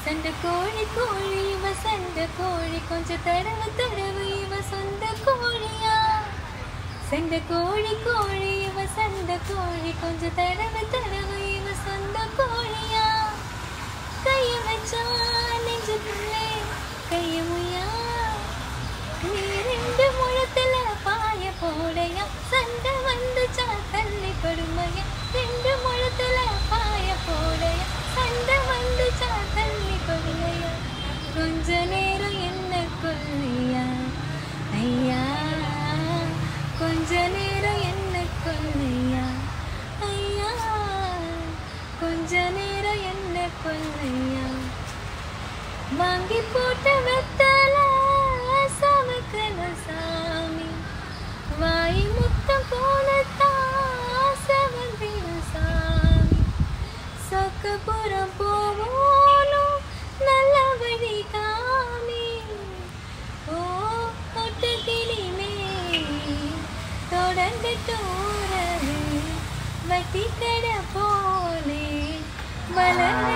சண்டை கோழி கோழி இவ சண்டை கோழி கொஞ்சம் தடவு தடவு இவ சொந்த கோழியா சண்டை கோழி கோழி இவ சண்டை கோழி கொஞ்சம் தடவு தடவு இவ சொந்த கோழியா கைய வச்சா நெஞ்சுக்குள்ளே கைய முயா நீ ரெண்டு முழத்துல பாய போடையா சண்டை வந்துச்சா தள்ளி கொடுமையா ரெண்டு முழத்துல பாய போடையா சண்டை வந்துச்சா தள்ளி கொடுமையா கொஞ்ச நேரம் என்ன கொல்லையா ஐயா கொஞ்ச நேரம் என்ன கொல்லையா ஐயா கொஞ்ச நேரம் என்ன கொல்லையா வாங்கி போட்ட வெத்தல சமக்கணும் சாமி வாய் முத்தம் போலத்தான் செவந்திரும் சாமி சொக்கபுரம் போவோனும் நல்ல வழி காமி ஓ ஒட்டகிளிமே தொடர்ந்து தூரவே வட்டி கடை போலே வளர்ந்து